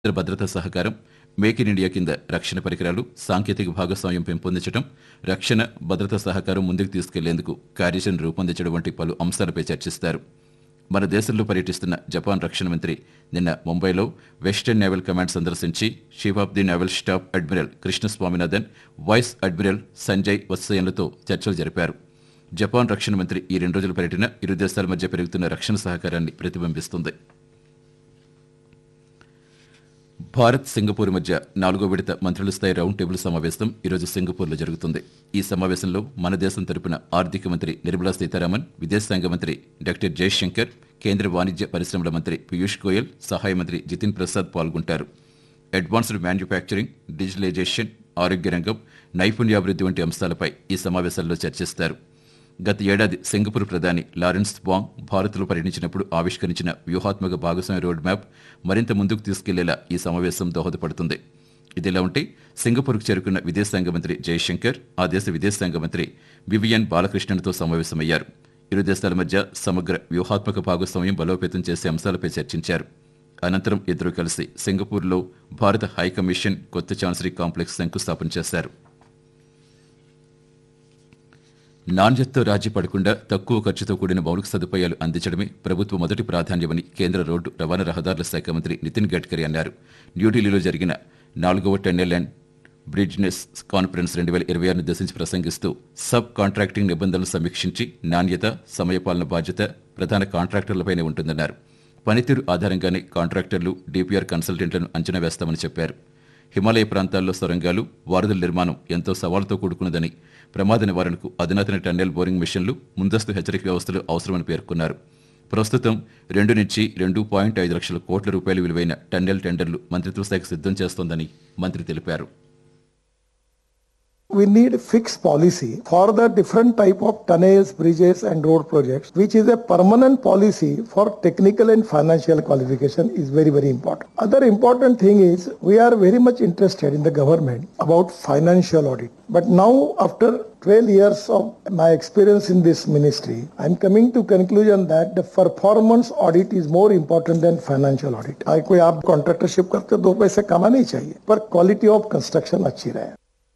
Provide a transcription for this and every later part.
సముద్ర భద్రతా సహకారం మేక్ ఇన్ ఇండియా కింద రక్షణ పరికరాలు సాంకేతిక భాగస్వామ్యం పెంపొందించడం రక్షణ భద్రతా సహకారం ముందుకు తీసుకెళ్లేందుకు కార్యాచరణ రూపొందించడం వంటి పలు అంశాలపై చర్చిస్తారు మన దేశంలో పర్యటిస్తున్న జపాన్ రక్షణ మంత్రి నిన్న ముంబైలో వెస్టర్న్ నేవల్ కమాండ్ సందర్శించి chief of the naval staff admiral Krishna Swaminathan vice admiral Sanjay వత్సయన్లతో చర్చలు జరిపారు జపాన్ రక్షణ మంత్రి ఈ రెండు రోజుల పర్యటన ఇరు దేశాల మధ్య పెరుగుతున్న రక్షణ సహకారాన్ని ప్రతిబింబిస్తుంది భారత్ సింగపూర్ మధ్య నాలుగో విడత మంత్రుల స్థాయి రౌండ్ టేబుల్ సమావేశం ఈరోజు సింగపూర్లో జరుగుతుంది ఈ సమావేశంలో మన దేశం తరపున ఆర్థిక మంత్రి నిర్మలా సీతారామన్ విదేశాంగ మంత్రి డాక్టర్ జయశంకర్ కేంద్ర వాణిజ్య పరిశ్రమల మంత్రి పీయూష్ గోయల్ సహాయ మంత్రి జితిన్ ప్రసాద్ పాల్గొంటారు అడ్వాన్స్డ్ మ్యానుఫ్యాక్చరింగ్ డిజిటలైజేషన్ ఆరోగ్య రంగం నైపుణ్యాభివృద్ధి వంటి అంశాలపై ఈ సమావేశాల్లో చర్చిస్తారు గత ఏడాది సింగపూర్ ప్రధాని లారెన్స్ బాంగ్ భారత్లో పర్యటించినప్పుడు ఆవిష్కరించిన వ్యూహాత్మక భాగస్వామ్య రోడ్ మ్యాప్ మరింత ముందుకు తీసుకెళ్లేలా ఈ సమావేశం దోహదపడుతుంది ఇదిలా ఉంటే సింగపూర్కు చేరుకున్న విదేశాంగ మంత్రి జయశంకర్ ఆ దేశ విదేశాంగ మంత్రి వివియన్ బాలకృష్ణన్తో సమావేశమయ్యారు ఇరు దేశాల మధ్య సమగ్ర వ్యూహాత్మక భాగస్వామ్యం బలోపేతం చేసే అంశాలపై చర్చించారు అనంతరం ఇద్దరు కలిసి సింగపూర్లో భారత హైకమిషన్ కొత్త ఛాన్సరీ కాంప్లెక్స్ శంకుస్థాపన చేశారు నాణ్యతతో రాజీ పడకుండా తక్కువ ఖర్చుతో కూడిన మౌలిక సదుపాయాలు అందించడమే ప్రభుత్వ మొదటి ప్రాధాన్యమని కేంద్ర రోడ్డు రవాణా రహదారుల శాఖ మంత్రి నితిన్ గడ్కరీ అన్నారు న్యూఢిల్లీలో జరిగిన నాలుగవ టెన్నెల్ అండ్ బ్రిడ్జ్నెస్ కాన్ఫరెన్స్ రెండు వేల ఇరవై ఆరును ఉద్దేశించి ప్రసంగిస్తూ సబ్ కాంట్రాక్టింగ్ నిబంధనలు సమీక్షించి నాణ్యత సమయపాలన బాధ్యత ప్రధాన కాంట్రాక్టర్లపైనే ఉంటుందన్నారు పనితీరు ఆధారంగానే కాంట్రాక్టర్లు డిపిఆర్ కన్సల్టెంట్లను అంచనా వేస్తామని చెప్పారు హిమాలయ ప్రాంతాల్లో సొరంగాలు వారధుల నిర్మాణం ఎంతో సవాలుతో కూడుకున్నదని ప్రమాద నివారణకు అధునాతన టన్నెల్ బోరింగ్ మిషన్లు ముందస్తు హెచ్చరిక వ్యవస్థలు అవసరమని పేర్కొన్నారు ప్రస్తుతం రెండు నుంచి రెండు పాయింట్ ఐదు లక్షల కోట్ల రూపాయల విలువైన టన్నెల్ టెండర్లు మంత్రిత్వ శాఖ సిద్ధం చేస్తోందని మంత్రి తెలిపారు We need fixed policy for the different type of tunnels, bridges and road projects, which is a permanent policy for technical and financial qualification is very, very important. Other important thing is we are very much interested in the government about financial audit. But now after 12 years of my experience in this ministry, I am coming to conclusion that the performance audit is more important than financial audit. I कोई आप contractorship करते हो, दो पैसे कमाने ही चाहिए पर quality of construction अच्छी रहे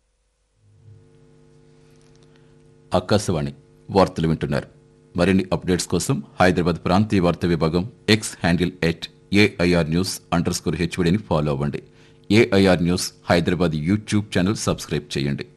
ఆకాశవాణి వార్తలు వింటున్నారు మరిన్ని అప్డేట్స్ కోసం హైదరాబాద్ ప్రాంతీయ వార్తా విభాగం X handle at AIR news under score హెచ్వడిని ఫాలో అవ్వండి AIR news Hyderabad YouTube channel subscribe చేయండి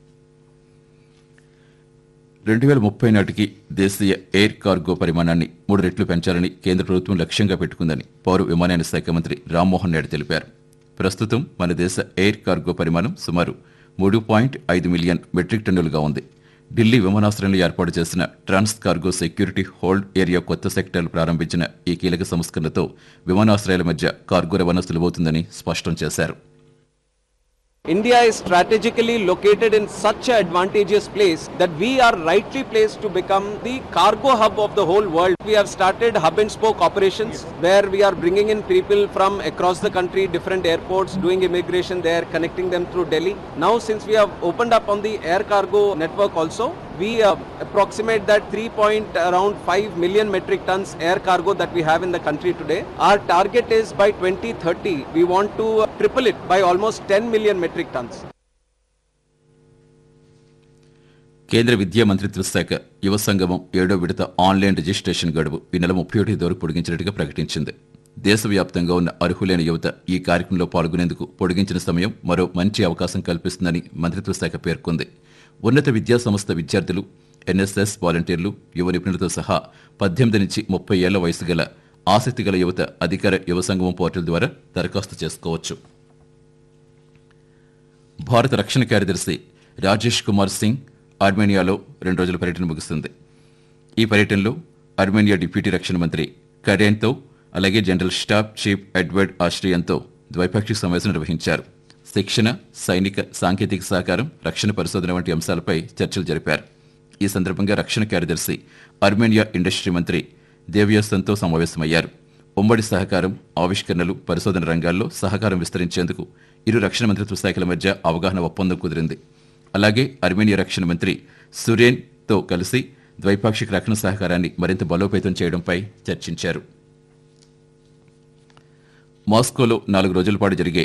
రెండు వేల ముప్పై నాటికి దేశీయ ఎయిర్ కార్గో పరిమాణాన్ని మూడు రెట్లు పెంచాలని కేంద్ర ప్రభుత్వం లక్ష్యంగా పెట్టుకుందని పౌర విమానయాన శాఖ మంత్రి రామ్మోహన్ నాయుడు తెలిపారు ప్రస్తుతం మన దేశ ఎయిర్ కార్గో పరిమాణం సుమారు మూడు పాయింట్ ఐదు మిలియన్ మెట్రిక్ టన్నులుగా ఉంది ఢిల్లీ విమానాశ్రయంలో ఏర్పాటు చేసిన trans cargo security hold area కొత్త సెక్టర్లు ప్రారంభించిన ఈ కీలక సంస్కరణతో విమానాశ్రయాల మధ్య కార్గో రవాణా సులువవుతుందని స్పష్టం చేశారు India is strategically located in such an advantageous place that we are rightly placed to become the cargo hub of the whole world. We have started hub and spoke operations where we are bringing in people from across the country, different airports, doing immigration there, connecting them through Delhi. Now, since we have opened up on the air cargo network also, we uh, approximate that 3 point around 5 million metric tons air cargo that we have in the country today. Our target is by 2030, we want to uh, triple it by almost 10 million metric tons. కేంద్ర విద్యా మంత్రిత్వ శాఖ యువ సంగమం ఏడో విడత online registration గడువు ఈ నెల ముప్పై ఒకటి వరకు పొడిగించినట్టుగా ప్రకటించింది దేశవ్యాప్తంగా ఉన్న అర్హులైన యువత ఈ కార్యక్రమంలో పాల్గొనేందుకు పొడిగించిన సమయం మరో మంచి అవకాశం కల్పిస్తుందని మంత్రిత్వ శాఖ పేర్కొంది ఉన్నత విద్యా సంస్థ విద్యార్థులు ఎన్ఎస్ఎస్ వాలంటీర్లు యువ నిపుణులతో సహా పద్దెనిమిది నుంచి ముప్పై ఏళ్ల వయసు గల ఆసక్తి గల యువత అధికార యువ సంగమం పోర్టల్ ద్వారా దరఖాస్తు చేసుకోవచ్చు భారత రక్షణ కార్యదర్శి రాజేష్ కుమార్ సింగ్ ఆర్మేనియాలో రెండు రోజుల పర్యటన ముగుస్తుంది ఈ పర్యటనలో ఆర్మేనియా డిప్యూటీ రక్షణ మంత్రి కరేన్తో అలాగే జనరల్ స్టాఫ్ చీఫ్ ఎడ్వర్డ్ ఆస్ట్రియంతో ద్వైపాక్షిక సమావేశం నిర్వహించారు శిక్షణ సైనిక సాంకేతిక సహకారం రక్షణ పరిశోధన వంటి అంశాలపై చర్చలు జరిపారు ఈ సందర్భంగా రక్షణ కార్యదర్శి ఆర్మేనియా ఇండస్ట్రీ మంత్రి దేవ్యాసంతో సమావేశమయ్యారు ఉమ్మడి సహకారం ఆవిష్కరణలు పరిశోధన రంగాల్లో సహకారం విస్తరించేందుకు ఇరు రక్షణ మంత్రిత్వ శాఖల మధ్య అవగాహన ఒప్పందం కుదిరింది అలాగే అర్మేనియా రక్షణ మంత్రి సురేన్తో కలిసి ద్వైపాక్షిక రక్షణ సహకారాన్ని మరింత బలోపేతం చేయడంపై చర్చించారు మాస్కోలో నాలుగు రోజుల పాటు జరిగే